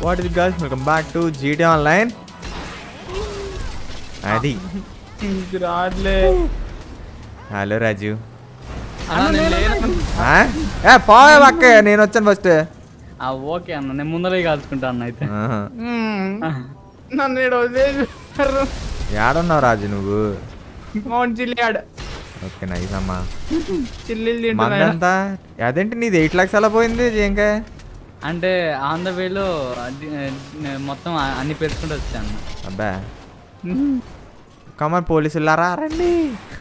What is guys welcome back to GT online అది ఇంక రాట్లే హలో రాజు అన్న నేను లేను. ఆ? ఏ పోయే పక్క నేను వచ్చాను ఫస్ట్ ఆ, ఓకే అన్న నేను ముందరే కాల్చుకుంటా అన్న అయితే నన్ను ఈడ వదిలేసి ఏడున్నావు రాజు నువ్వు మౌంట్ చిల్లియాడ్ ఓకే నైస్ అమ్మా చిల్లీలు తింటున్నా మందంతా అదేంటి నీది ఎయిట్ లాక్స్ అలా పోయింది ఇంకా అంటే ఆన్ ద వేలో మొత్తం ఆ- అన్ని పెట్టుకుంటూ వచ్చాను అబ్బా కమర్ పోలీసులారా రండి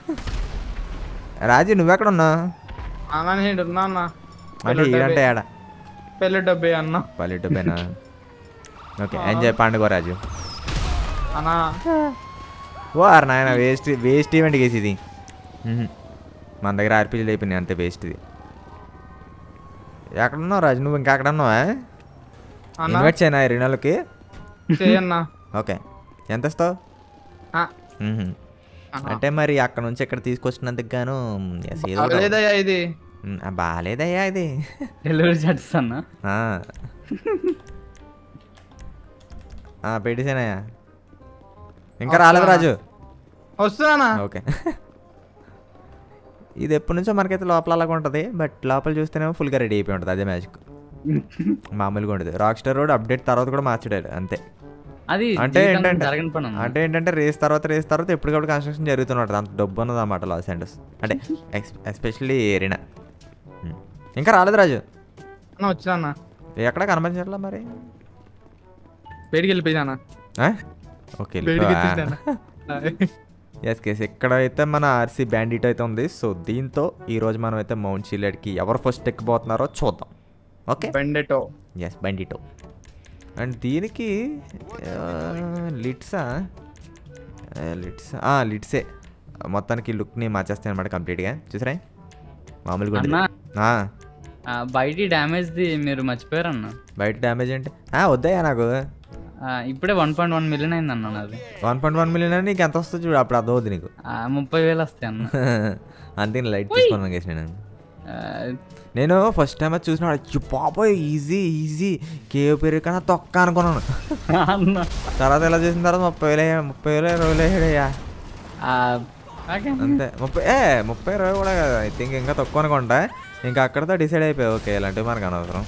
రాజు నువ్వెక్కడ ఉన్నావు అన్న నేను ఉన్నా అన్న అంటే ఈడంటే ఏడ పెళ్ళి డబ్బే అన్న పల్లెటూపేనా ఓకే ఎంజాయ్ పండుగ రాజు అన్న ఓ అరే నాయన వేస్ట్ వేస్ట్ ఈవెంట్ కేసు ఇది మ్మ్. మన దగ్గర ఆర్పీజీలు అయిపోయినాయి అంతే వేస్ట్ ఇది ఎక్కడున్నావు రాజు నువ్వు ఇంకా అక్కడ ఉన్నావా అన్న ఇన్వైట్ చేయనా ఈ రినాలకి చేయన్న ఓకే ఎంత ఇస్తావు ఆ, మ్మ్. అన్న. అంటే మరి అక్కడ నుంచి ఇక్కడ తీసుకొచ్చినందుకు గాను yes, ఏదో ఒకటి. అవలేదయ్యా ఇది మ్మ్, ఆ, బాగాలేదయ్యా ఇది డెలివరీ చార్జెస్ అన్న ఆ. ఆ, పెట్టేసానయ్యా ఇంకా రాలేదు రాజు వస్తున్నా ఓకే ఇది ఎప్పటి నుంచో మనకైతే లోపల అలాగ ఉంటుంది బట్ లోపల చూస్తేనేమో ఫుల్గా రెడీ అయిపోయి ఉంటుంది అదే మ్యాజిక్ మామూలుగా ఉంటుంది రాక్ స్టార్ రోడ్ అప్డేట్ తర్వాత కూడా మార్చడాడు అంతే అది అంటే జీవితాంతం ఏంటంటే జరగని పని అన్న. అంటే ఏంటంటే రేస్ తర్వాత రేస్ తర్వాత ఎప్పటికప్పుడు కన్స్ట్రక్షన్ జరుగుతుంటుంది అంత డబ్బు ఉన్నది అన్నమాట లాస్ ఏంటస్ అంటే ఎస్పెషల్లీ ఏరినా ఇంకా రాలేదు రాజు అన్న వచ్చినా అన్న ఎక్కడ కనిపించట్లా మరి బయటికి వెళ్ళిపోయినా ఆ? ఓకే బయటికి ఎత్తేసాను. ఎస్ కేస్ ఎక్కడైతే మన ఆర్సీ బ్యాండిట్ అయితే ఉంది సో దీంతో ఈరోజు మనం అయితే మౌంట్ చిల్లెడ్కి ఎవరు ఫస్ట్ ఎక్కిపోతున్నారో చూద్దాం ఓకే బెండెటో ఎస్ బండిటో అండ్ దీనికి లిట్సా లిట్స్ లిట్సే మొత్తానికి లుక్ని మార్చేస్తాయి అనమాట కంప్లీట్గా చూసారా మామూలుగా అన్న ఉండదు. ఆ, ఆ, బయటి డ్యామేజ్ ది మీరు మర్చిపోయారు అన్న బయట డ్యామేజ్ అంటే ఆ, వద్దయ్యా నాకు ఆ, ఇప్పుడే వన్ పాయింట్ వన్ మిలియన్ అయింది అన్న నాది వన్ పాయింట్ వన్ మిలియన్ అని నీకు ఎంత వస్తుంది చూడు అప్పుడు అర్థమవుద్ది నీకు ఆ, ముప్పై వేలు వస్తాయి అన్న అంతే లైట్ తీసుకున్నాను కేసు నేను ఆ, నేను ఫస్ట్ టైం అది చూసిన అయ్యో పాపోయ్ ఈజీ ఈజీ కేవ్ పేరు కన్నా తొక్క అనుకున్నాను అన్న తర్వాత ఎలా చేసిన తర్వాత ముప్పై వేలు అయ్యా ముప్పై వేలు ఇరవై వేలు అయ్యాడయ్యా ఆ, ఓకే అన్న. అంతే ముప్పై ఏ ముప్పై ఇరవై కూడా కదా ఐ థింక్ ఇంకా తక్కువ అనుకుంటా ఇంకా అక్కడితో డిసైడ్ అయిపోయాయి ఓకే ఇలాంటివి మనకు అనవసరం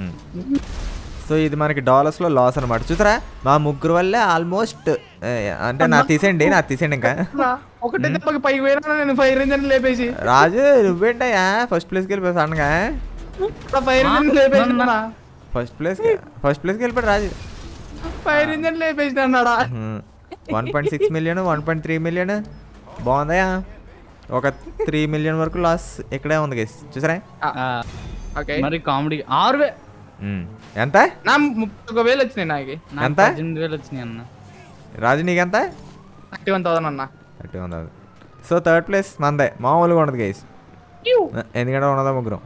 సో ఇది మనకి డాలర్స్లో లాస్ అనమాట చూసారా మా ముగ్గురు వల్లే ఆల్మోస్ట్ అంటే నా తీసేయండి నా తీసేయండి ఇంకా ఒకటే దెబ్బకి పైకి పోయినా నేను ఫైర్ ఇంజన్ లేపేసి రాజు నువ్వేంటయ్యా ఫస్ట్ ప్లేస్కి వెళ్ళిపోయి సడన్గా ఫైర్ ఇంజన్ లేపేసి ఫస్ట్ ప్లేస్కి ఫస్ట్ ప్లేస్కి వెళ్ళిపోయాడు రాజు ఫైర్ ఇంజన్ లేపేసి అన్నాడా one point six million one point three million బాగుందయా ఒక త్రీ మిలియన్ వరకు లాస్ ఇక్కడే ఉంది గైస్ చూసారా ఆ, ఓకే మరి కామెడీ ఆరు వే మ్మ్. ఎంత నా ముప్పై ఒక వేలు వచ్చినాయి నాకు నాకు ఎంత? పద్దెనిమిది వేలు వచ్చినాయి అన్న రాజు నీకెంత థర్టీ వన్ థౌసండ్ అన్న థర్టీ ఉంది అది సో థర్డ్ ప్లేస్ మందే మామూలుగా ఉండదు గైస్ ఎందుకంటే ఉన్నదా ముగ్గురం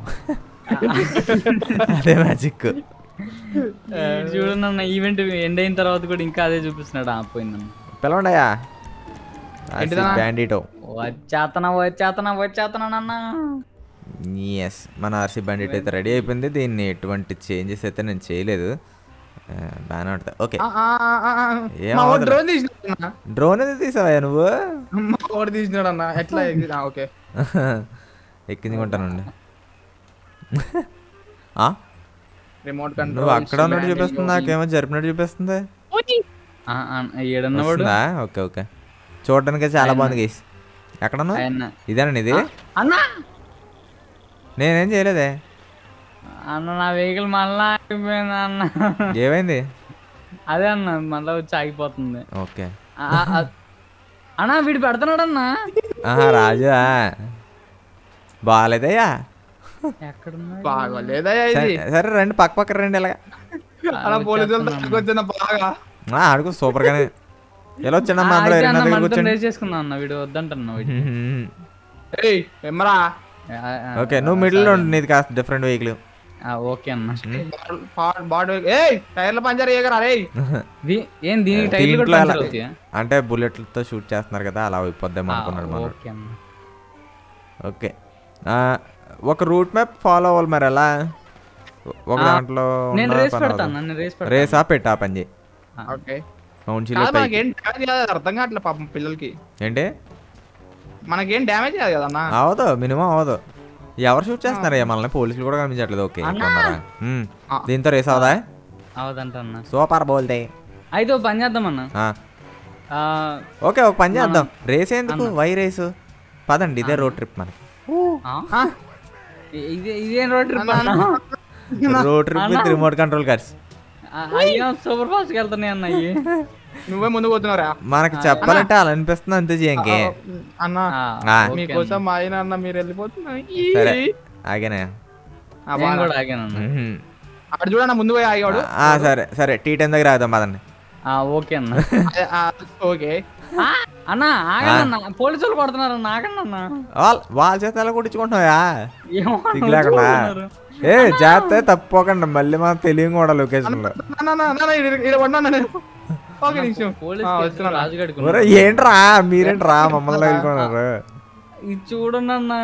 అదే మ్యాజిక్ ఈడు చూడండి అన్న ఈవెంట్ ఎండ్ అయిన తర్వాత కూడా ఇంకా అదే చూపిస్తున్నాడు ఆ పోయిందన్న పిలవండియా ఏంటిదన్నా? బ్యాండిటో వచ్చేతన వచ్చేతన వచ్చేతన నాన్న ఎస్ మన ఆర్సీ బ్యాండిట్ అయితే రెడీ అయిపోయింది దీన్ని ఎటువంటి చేంజెస్ అయితే నేను చేయలేదు ఆ, బాగానే ఉంటుంది ఓకే ఆ, ఆ, ఆ, ఆ. ఏం మా వాడు అవదులే. డ్రోన్ తీసినాడు డ్రోన్ అయితే తీసావా నువ్వు మా వాడు తీసినాడు అన్న ఎట్లా ఎగ్జిట్? ఆ, ఓకే ఎక్కించుకుంటానండి ఆ? రిమోట్ నువ్వు కంట్రోల్ అక్కడ ఉన్నట్టు చూపిస్తుంది నాకేమో జరిపినట్టు చూపిస్తుంది ఆ, ఆ, ఏడన్నవాడు వస్తుందా ఓకే ఓకే చూడడానికి చాలా బాగుంది గేస్ ఎక్కడన్నా ఆయన ఇదేనండి ఇది అన్న నేనేం చేయలేదే అన్న నా వెహికల్ మళ్ళా ఆగిపోయింది అన్న ఏమైంది అదే అన్న మళ్ళా వచ్చి ఆగిపోతుంది ఓకే ఆ, ఆ, ఆ. అన్న వీడు పెడుతున్నాడు అన్న ఆహా రాజా బాగాలేదయ్యా ఎక్కడున్నా బాగోలేదయ్యా ఇది సరే సరే రండి పక్క పక్క రండి ఇలాగా అలా పోలీసులు తట్టుకొచ్చిన బాగా ఆ, ఆడుకో సూపర్గానే ఎలా వచ్చాడమ్మా అందరూ ఎరినా దగ్గర కూర్చోండి రేస్ చేసుకుందాం అన్న వీడు వద్దంటున్నా వీడు ఏయ్ ఎమ్మరా ఆ, ఆ, ఓకే నువ్వు మిడిల్లో ఉండు నీది కాస్త డిఫరెంట్ వెహికల్ ఆ, ఓకే అన్న బాడీ ఏయ్ టైర్ల పంచర్ చేయగరా రే దీ- ఏం దీనికి టైర్లు దీంట్లో కూడా అలా పంచర్ అవుతాయా? అంటే బుల్లెట్లతో షూట్ చేస్తున్నారు కదా అలా అయిపోద్దాం ఆ, అనుకున్నాడు మనోడు ఓకే అన్న ఓకే ఆ, ఒక రూట్ మ్యాప్ ఫాలో అవ్వాలి మరి ఎలా ఒక ఆ, దాంట్లో నేను ఉన్న రేస్ పని పెడతాను అవ్వదు. నేను రేస్ పెడతాను రేసా పెట్టా పని చేయి ఓకే కౌన్సిల్ కాదు మనకేం డ్యామేజ్ కాదు అర్థం కావట్లేదు పాపం పిల్లలకి ఏంటి మనకేం డ్యామేజ్ కాదు కదా అన్న అవదు మినిమం అవదు ఎవరు షూట్ చేస్తున్నారయ్యా మనల్ని పోలీసులు కూడా కనిపించట్లేదు ఓకే అన్నా. ఉన్నారా? ఉమ్. ఆ. దీంతో రేస్ అవదా అవదంట అన్న సూపర్ బోల్తే అయితే ఓ పని చేద్దాం అన్న ఆ. ఆ, ఓకే ఒక పని చేద్దాం రేస్ ఎందుకు వై రేసు పదండి ఇదే రోడ్ ట్రిప్ మనకి ఆ? ఇ- ఇదే ఇదేం రోడ్ ట్రిప్ అన్న road trip with remote control cars ఆ, అయ్యో సూపర్ ఫాస్ట్ వెళ్తున్నాయి అన్న అయ్యి నువ్వే ముందు పోతున్నారా మనకి చెప్పాలంటే అలా అనిపిస్తుంది అంతే చేయంకే అన్న ఆ, ఆ. ఓకే మీకోసం మా ఆయన అన్న మీరు వెళ్ళిపోతున్నారు ఈ. సరే ఆగేనా ఆ, అన్న. నేను కూడా ఆగాను అన్న మ్మ్. అక్కడ చూడన్న ముందు పోయి ఆగాడు ఆ, సరే సరే టీ టెన్ దగ్గర ఆగుదాం పదండి ఆ, ఓకే అన్న అదే, ఆ, ఓకే ఆ, అన్న ఆగండి అన్న పోలీసులు కొడుతున్నారు అన్న ఆగండి అన్న వాళ్ళ వాళ్ళ చేత ఎలా కొట్టించుకుంటున్నావా ఏమో సిగ్గు లేకుండా కొడుతున్నారు. ఏ జాగ్రత్త తప్పుకోకండి మళ్ళీ మనం తెలియదు కూడా లొకేషన్ లో అన్న, అన్న, అన్న, అన్న, ఈడ- ఈడ పడినా నేను ఓకే నిమిషం పోలీస్ ఆ, కేసులు వస్తున్నా. రాజుగాడికి ఒరే ఉన్నాయి. ఏంట్రా మీరేంట్రా మమ్మల్ని వెళ్ళుకున్నారు ఇది చూడండి అన్న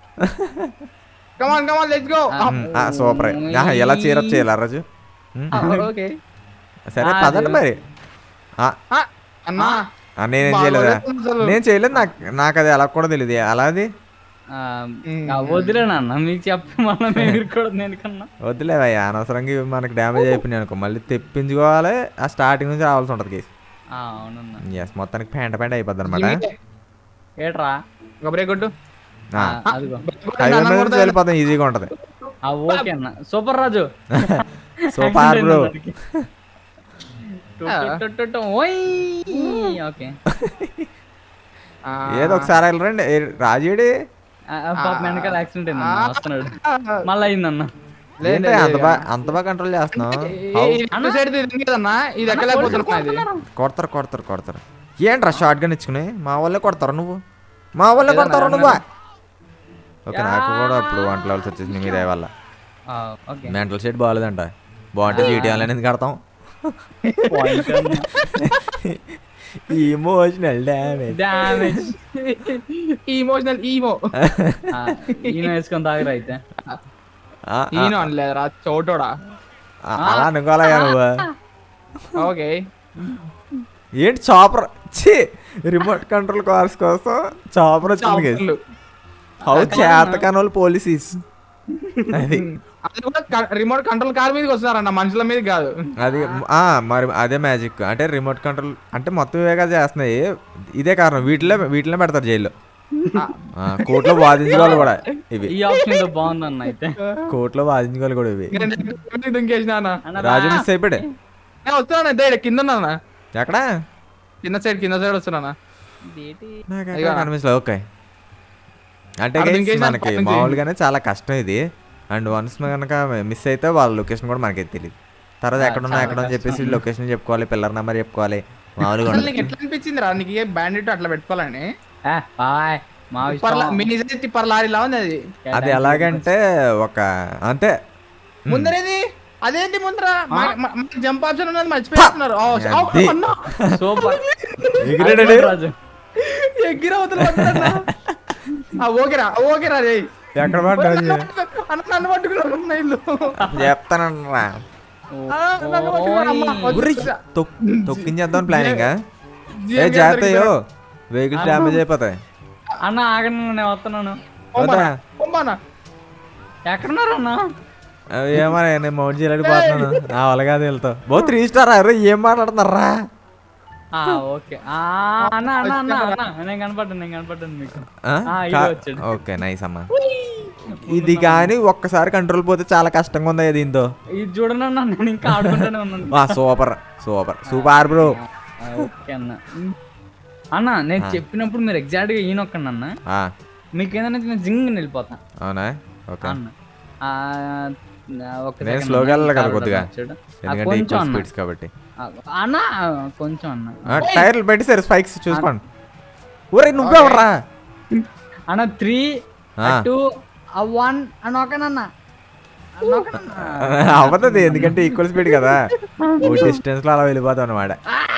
come on come on let's go super ఎలా చీరప్ చేయాలి ఆ రోజు మ్మ్. ఓకే సరే ఆ, పదండి మరి ఆ, అన్న ఆ, నేనేం బాగా చేయలేదా వదిలేస్తుంది అసలు. నేను చేయలేదు నాకు నాకు అది ఎలా కూడా తెలియదు అలాది ఆ, ఆ, వదిలేనా అన్న మీకు చెప్పి మళ్ళీ మేము ఇరుక్కోవడం ఎందుకన్నా వద్దులేవయ్యా అనవసరంగా ఇవి మనకి డ్యామేజ్ అయిపోయినాయి అనుకో మళ్ళీ తెప్పించుకోవాలి ఆ స్టార్టింగ్ నుంచి రావాల్సి ఉంటుంది కేసు ఆ, అవునన్నా ఎస్ మొత్తానికి పెంట పెంట అయిపోద్ది అనమాట ఇమిటే. ఏట్రా ఒక బ్రేక్ కొట్టు ఆ, అదిగో హైవే మీద నుంచి వెళ్ళిపోతాం ఈజీగా ఉంటది ఆ, ఓకే అన్న super Raju super Accident bro అయింది మనకి. టు, టు, టు, టు, టు, ఓయ్. ఓకే ఆ, ఏదో ఒకసారి వెళ్ళరండి ఏ, రాజేడి ఆ, ఆ, పాప వెనకాల యాక్సిడెంట్ అయింది ఆ, వస్తున్నాడు ఆ, మళ్ళీ అయిందన్న లేదు, ఏంటి లేదు, అంత లేదు. బాగా అంత బాగా కంట్రోల్ చేస్తున్నావు ఈ- How? ఈ ఇటు సైడ్ తిరిగింది కదన్నా ఇది ఎక్కలేకపోతున్నా ఇది కొడతారు కొడతారు కొడతారు ఏంట్రా షార్ట్ గన్ ఇచ్చుకుని మా వాళ్ళే కొడతారు నువ్వు మా వాళ్ళే కొడతారు నువ్వు ఓకే నాకు కూడా అప్పుడు వంట లెవెల్స్ వచ్చేసింది మీ దయ వల్ల ఆ, ఓకే మెంటల్ షేట్ బాగాలేదంట బాగుంటే జీటీఎల్ అనేది కడతాం point emotional damage damage emotional emo ఈయన వేసుకొని తాగరా అయితే ఈనో అనలేదురా చోటోడా అలా అనుకోవాలయ్యా నువ్వు ఓకే ఏంటి చాపర్ ఛీ రిమోట్ కంట్రోల్ కార్స్ కోసం చాపర్ వచ్చింది కదా చాపర్లు. హౌ చేతకాని వాళ్ళు పోలీసీస్ అది అది కూడా రిమోట్ కంట్రోల్ కార్ మీదకి వస్తున్నారన్న మనుషుల మీద కాదు అది ఆ, మరి అదే మ్యాజిక్ అంటే రిమోట్ కంట్రోల్ అంటే మొత్తం ఇవేగా చేస్తున్నాయి ఇదే కారణం వీటిలో వీటిలో పెడతారు జైల్లో ఆ, కోర్టులో వాదించుకోవాలి కూడా ఇవి ఈ ఆప్షన్ ఏదో బాగుందన్న అయితే కోర్టులో వాదించుకోవాలి కూడా ఇవి దుంకేసిన అన్న అన్న రాజు రా. మిస్ అయిపోయాడు నేను వస్తున్నాను ఇదే ఈడ కింద ఉన్నా ఎక్కడ కింద సైడ్ కింద సైడ్ వస్తున్నానా ఇదేంటి? నాకు అయ్యో. కనిపించలేదు ఓకే అంటే అక్కడ guys, ఇంకేం మనకి చెప్పండి. మామూలుగానే చాలా కష్టం ఇది అండ్ వన్స్ కనుక మిస్ అయితే వాళ్ళ లొకేషన్ కూడా మనకి తెలియదు తర్వాత ఎక్కడ ఉన్నా చాలా ఎక్కడ అని చెప్పేసి లొకేషన్ చెప్పుకోవాలి పిల్లర్ నెంబర్ చెప్పుకోవాలి మామూలుగా అసలు ఉండదు. నీకు ఎట్లా అనిపించింది రా నీకు ఏ బ్యాండెట్ అట్లా పెట్టుకోవాలని ఆ, బాయ్ మా టిప్పర్ లా- ఇష్టం మినీ సైజ్ టిప్పర్ లారీలా ఉంది అది అది ఎలాగంటే ఒక అంతే ముందరేది అదేంటి ముందర జంప్ ఆప్షన్ ఉన్నది మర్చిపోతున్నారు ఓ, ఓ, అది. అన్నా. సూపర్ ఎగిరాడండి. రాజు ఎగ్గిర అవతల పడ్డాడన్నా. ఆ, ఓకేరా ఓకేరా రే ఎక్కడ పడ్డాది అన్న నన్ను పట్టుకున్నారు అన్న ఇల్లు చెప్తానరా ఆ, నన్ను పట్టుకున్నారు అమ్మ. ఉర్రి, వచ్చేసా. తొక్- తొక్కించేద్దాం ప్లానింగ్ ఏ జీఎం జాగ్రత్తయో వెహికల్స్ డ్యామేజ్ అయిపోతాయి అన్న ఆగండి నేను వస్తున్నాను వద్దా పొమ్మన్నా. ఎక్కడున్నారు అన్న అవి ఏమో నేను మౌంట్ చేయలేక పోతున్నాను నా వల్ల కాదు వెళ్తావు బో త్రీ స్టార్ అరే ఏం మాట్లాడుతున్నారా ఆ, ఓకే ఆ, అన్న అన్న అన్న అన్న నేను కనపడ్డాను నేను కనపడ్డాను మీకు ఆ? ఆ, కా- ఇదిగో వచ్చాడు. ఓకే నైస్ అమ్మా ఇది కానీ ఒక్కసారి కంట్రోల్ పోతే చాలా కష్టంగా ఉంది దీంతో ఇది చూడండి అన్న నేను ఇంకా ఆడుకుంటూనే ఉన్నాను వా సూపర్ సూపర్ సూపర్ బ్రో ఆ, ఓకే అన్న అన్న నేను చెప్పినప్పుడు మీరు ఎగ్జాక్ట్ గా ఈయనొక్కండి అన్న మీకు ఏదైనా నేను జింగ్ వెళ్ళిపోతా అవునా ఓకే అన్న ఆ, ఒక నేను second స్లోగా అన్న, వెళ్ళాలి కదా కారు కొద్దిగా వచ్చాడు. ఆ, ఎందుకంటే కొంచెం ఈక్వల్ అన్న స్పీడ్స్ కాబట్టి ఆ, అన్న ఆ, కొంచెం అన్న ఆ, టైర్లు పెట్టేసారు స్పైక్స్ చూసుకోండి ఊరే నువ్వే రా అన్న త్రీ ఆ. టూ వన్ అని ఒకనన్న అవ్వదు ఎందుకంటే ఈక్వల్ స్పీడ్ కదా ఓ డిస్టెన్స్ లో అలా వెళ్ళిపోతాం అనమాట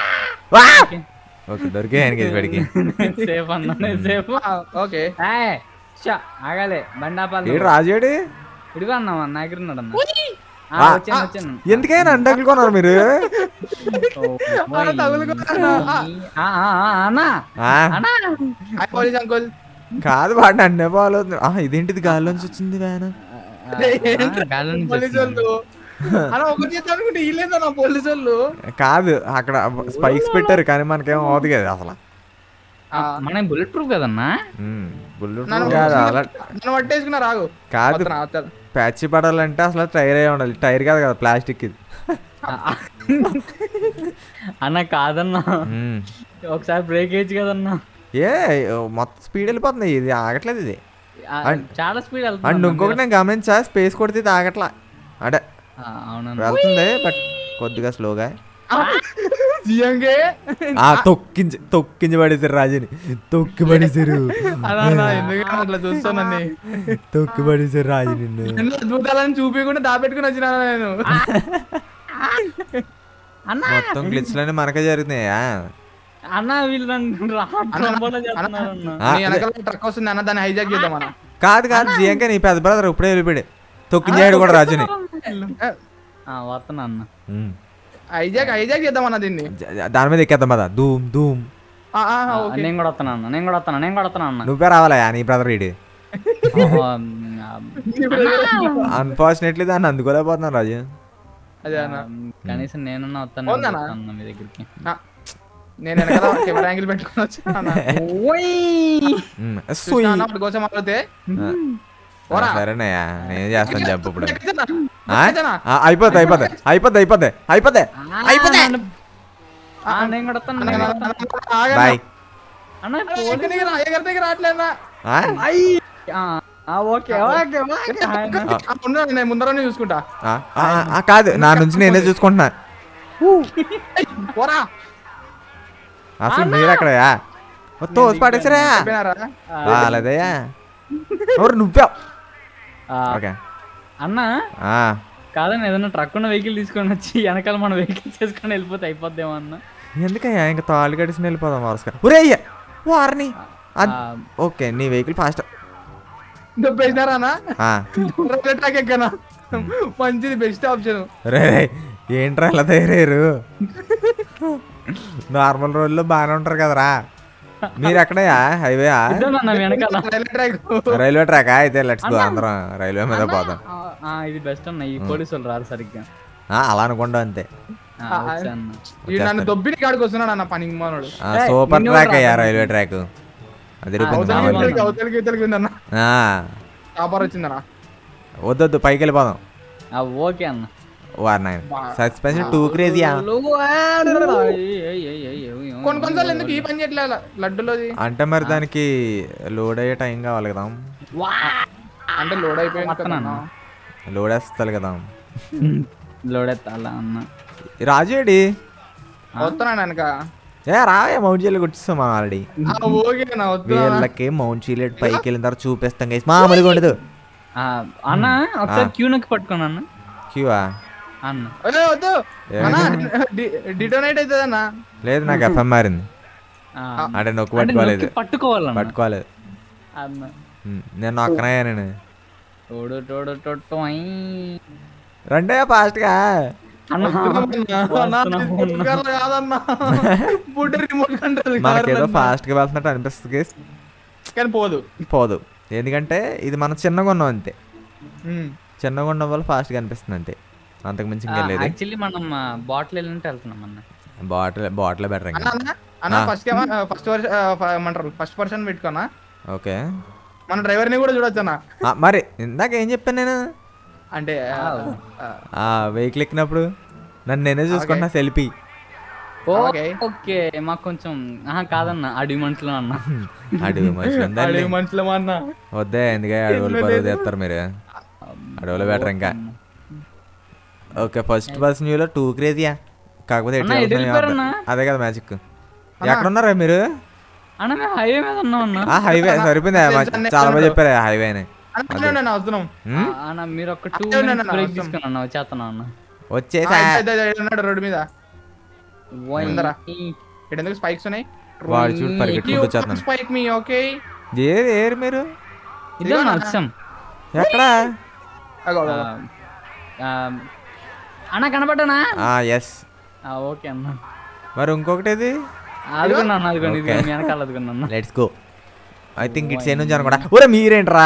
ఓకే దొరికే ఆయనకి పడికి సేఫ్ అన్న నేను సేఫ్ ఆ, ఓకే ఏయ్, షా, ఆగాలే బండాపాలి ఏడు రాజేడి ఇదిగో అన్న నా దగ్గర ఉన్నాడు అన్న ఆ, వచ్చాను వచ్చాను ఎందుకైనా అండకులు కొన్నారు మీరు ఓ, అన్న, తగులుకున్నా. ఆ, ఆ, ఆ, అన్నా ఆ, అన్నా హాయ్ పోలీస్ అంకుల్ కాదు వాడు నన్నే ఫాలో అవుతుంది ఆ, ఇదేంటిది గాల్లోంచి వచ్చింది వ్యాన్ గాలి నుంచి పోలీసు వచ్చింది. వాళ్ళు అన్న ఒకటి చేద్దాం అనుకుంటే వీళ్ళేదన్న పోలీసు వాళ్ళు కాదు అక్కడ స్పైక్స్ పెట్టారు కానీ మనకేం అవదు కదా అసలు ఆ, మన బుల్లెట్ ప్రూఫ్ కదన్నా ఉమ్, బుల్లెట్ నన్ను కాదు అలా నన్ను పట్టేసుకున్నా రాగు కాదు వస్తున్నా, వస్తున్నా. ప్యాచ్ పడాలంటే అసలు టైర్ అయి ఉండాలి టైర్ కాదు కదా ప్లాస్టిక్ ఇది ఆ, ఆ. అన్న కాదన్నా ఉమ్. ఒకసారి బ్రేక్ వేయచ్చు కదన్నా ఏ మొత్తం స్పీడ్ వెళ్ళిపోతుంది ఇది ఆగట్లేదు ఇది ఆ, అండ్- చాలా స్పీడ్ అండ్ వెళ్తుంది ఇంకొకటి నేను గమనించా స్పేస్ కొడితే ఇది ఆగట్లా అంటే అవునన్నా వెళ్తుంది బట్ కొద్దిగా స్లోగా జియంగే ఆ తొక్కించి తొక్కించి పడేసారు రాజుని తొక్కి పడేసారు అలా అలా ఎందుకు అట్లా చూస్తానని తొక్కి పడేసారు రాజు నిన్ను ఎన్నో అద్భుతాలను చూపించకుండా దాపెట్టుకుని వచ్చినా నేను అన్న మొత్తం గ్లిచ్లన్నీ మనకే జరుగుతున్నాయా అన్న వీళ్ళు నన్ను రా- ట్రంబోలో చేస్తున్నారు అన్న. ఆ, నీ వెనకాల ట్రక్ వస్తుంది అన్న దాన్ని హైజాక్ చేద్దాం అన్న కాదు కాదు జియంక నీ పెద్ద బ్రదర్ ఇప్పుడే వెళ్ళిపోయాడు తొక్కించాడు కూడా రాజుని ఆ, వస్తున్నా అన్న ఉమ్. హైజాక్ హైజాక్ చేద్దాం అన్న దీన్ని జ- జ- దాని మీద ఎక్కేద్దాం పదా ధూమ్ ధూమ్ ఆ, ఆ, ఆ, ఓకే నేను కూడా వస్తున్నా అన్న నేను కూడా వస్తున్నా నేను కూడా వస్తున్నా అన్న నువ్వే రావాలా నీ బ్రదర్ ఇడి ఆ, ఆ, అన్ఫార్చునేట్లీ దాన్ని అందుకోలేకపోతున్నాను రాజు అదే అన్న కనీసం నేనన్నా వస్తాను ఉందన్నా? అన్న మీ దగ్గరికి ఆ, నేను వెనకాల కెమెరా యాంగిల్ పెట్టుకుని వచ్చాను అన్న ఉమ్, సుయ్. చూసినా అన్న వాడి కోసం అడిగితే ఆ, సరేనయ్యా నేను చేస్తాను జంప్ ఇప్పుడు ఎక్కచ్చనా? ఆ? ఎక్కచ్చనా? ఆ, అయిపోద్ది అయిపోద్ది అయిపోద్ది అయిపోద్ది అయిపోద్ది అయిపోద్ది ఆ, నేను కూడా వస్తాను అన్న, నేను అన్న, కూడా అన్న, వస్తాను. అన్న, ఆగన్న. బాయ్ అన్న అన్న, ఎక్కడికి రా, ఎక్కడికి రావట్లేదన్నా. ఆ? ఆ, ఆ, ఓకే ఓకే ఓకే ఆయన. ఆ, ఉన్నాను, నేను ముందరనే చూసుకుంటా ఆ, ఆ, ఆ, కాదు నా నుంచి నేనే చూసుకుంటున్నా పోరా అసలు మీరు ఎక్కడయా తోసి పడేసరా చెప్పినారా బాలేదయ్యా ఎవరు నువ్వే ఆ, ఓకే అన్న ఆ, కాదని ఏదైనా ట్రక్ ఉన్న వెహికల్ తీసుకొని వచ్చి వెనకాల మన వెహికల్ చేసుకొని వెళ్ళిపోతే అయిపోద్దేమో అన్న ఎందుకయ్యా ఇంకా తాళ్ళు కడిసి వెళ్ళిపోదాం వరుసగా ఒరే అయ్యా వారిని అద్- ఆ, ఓకే నీ వెహికల్ ఫాస్ట్ దొబ్బేసినారా అన్న ఆ, రైల్వే ట్రాక్ ఎక్కనా మంచిది బెస్ట్ ఆప్షన్ రే రే, ఏంట్రా ఇలా తయారయ్యారు నార్మల్ రోడ్లో బాగానే ఉంటారు కదరా మీరు ఎక్కడయా హైవే ఇద్దరు వెనకాల రైల్వే ట్రాక్ రైల్వే ట్రాక్ అయితే లెట్స్ గో అందరం రైల్వే మీద పోదాం ఆ, ఆ, ఇది బెస్ట్ అన్న ఈ పోలీసు వాళ్ళు రారు సరిగ్గా ఆ, అలా అనుకుంటా అంతే ఆ, వచ్చా అన్న వీడు నన్ను దొబ్బిని కాడికి వస్తున్నాడు అన్న పని మనోడు ఆ, ఏయ్, సూపర్ నిన్ను ట్రాక్ కూడా అయ్యా రాదు. రైల్వే ట్రాక్ అది రూపాయి అవతల నా అవతలకి వల్ల. అవతలికి అవతలికి ఇవతలికి ఉందన్న ఆ, టాపర్ వచ్చిందన్న వద్దొద్దు పైకి వెళ్ళిపోదాం ఆ, ఓకే అన్న వారు నాయన సస్పెన్షన్ టూ క్రేజీయా కొన్ని కొన్నిసార్లు ఎందుకు ఈ పని చేయట్లేదు లడ్డులోది అంటే మరి దానికి లోడ్ అయ్యే టైం కావాలి కదా అంటే లోడ్ అయిపోయింది కదా వస్తున్నాను. అన్న. లోడ్ వేస్తుంది కదా లోడెత్తాలా అన్న రాజు ఏడి వస్తున్నాను వెనక ఏ రావే మౌంట్ చీలెట్ కొట్టిస్తాం మనం ఆల్రెడీ ఆ, ఓకే అన్న వస్తున్నా వీళ్ళకి మౌంట్ చీలెట్ పైకి వెళ్ళిన తర్వాత చూపిస్తాం గైస్ మామూలుగా ఉండదు ఆ, అన్న ఒకసారి క్యూ నొక్కి పట్టుకోను అన్న క్యూవా అన్న అదే వద్దు అన్న డిటోనేట్ అవుతుంది అన్న లేదు నాకు ఎఫ్ఎం మారింది ఆ, అంటే నొక్కు అంటే పట్టుకోలేదు నొక్కి పట్టుకోవాలన్న పట్టుకోలేదు అన్న ఉమ్, నేను నొక్కనయ్యా నేను టోడు టోడు టొట్టు ఐ. రండి ఫాస్ట్గా అన్న వస్తున్నాము. కాదన్నా బుడ్డ రిమోట్ కంట్రోల్ మనకేదో ఫాస్ట్గా వెళ్తున్నట్టు అనిపిస్తుంది guys. కానీ పోదు పోదు ఎందుకంటే ఇది మనం చిన్నగా ఉన్నాం అంతే ఉమ్. చిన్నగా ఉండడం వల్ల ఫాస్ట్గా అనిపిస్తుంది అంతే అంతకు మించి ఆ, ఇంకేం లేదు యాక్చువల్లీ మనం బాటిల్ వెళ్ళినట్టు వెళ్తున్నాం అన్న బాటిల్ బాటిల్ బెటర్ అన్న ఇంకా అన్న అన్న ఆ. ఫస్ట్ ఫస్ట్ ఏమంటారు ఫస్ట్ పర్సన్ పెట్టుకోనా ఓకే మన డ్రైవర్ ని కూడా చూడొచ్చు అన్న ఆ, మరి ఇందాక ఏం చెప్పాను నేను అంటే ఆ, ఆ, ఆ వెహికల్ ఎక్కినప్పుడు నన్ను నేనే చూసుకుంటున్నా సెల్ఫీ ఓ, ఓకే. ఓకే మాకు కొంచెం ఆహా కాదన్న అడవి మనుషులు అన్న అడవి మనుషులు ఉందండి అడవి మనుషులం అన్న వద్దే ఎందుకే అడవులు పరువు తెస్తారు మీరు అడవులు బెటర్ ఇంకా ఓకే ఫస్ట్ పర్సన్ వ్యూలో టూ క్రేజీయా కాకపోతే ఎట్లా అన్న, ఎటు వెళ్తున్నాయో వెళ్ళిపోయారన్నా? అర్థం- అదే కదా మ్యాజిక్ ఎక్కడ ఉన్నారా మీరు అన్న మేము హైవే మీద ఉన్నాం అన్న ఆ హైవే సరిపోయింది ఆ, అన్న, చాలా బాగా అన్న. చెప్పారు హైవే అని అన్న అన్న, అన్న వస్తున్నాం ఆ, అన్న మీరు ఒక టూ అదే అన్న, అన్న, బ్రేక్ అవసరం. తీసుకుని అన్న వచ్చేస్తున్నాం అన్న వచ్చేసా ఆ, ఇద్ద, ఇద్ద, ఇద్ద ఉన్నాడు రోడ్డు మీద ఓయ్. ఉందరా? ఇక్కడ ఎందుకు స్పైక్స్ ఉన్నాయి వాడు చూడు పరిగెట్టుకుంటూ వచ్చేస్తున్నాను స్పైక్ మీ ఓకే ఏది ఏరు మీరు ఇదే అన్న వచ్చాం ఎక్కడ అగో ఆ, అగో. ఆ, అన్న కనపడ్డానా ఎస్ ఆ, ఓకే అన్న మరి ఇంకొకటి ఇది అదుకున్నాను అదుకోండి ఇది Okay. మీ వెనకాల అదుకున్నాను let's go I think it's a నుంచి అనుకోండి ఒరే మీరేంట్రా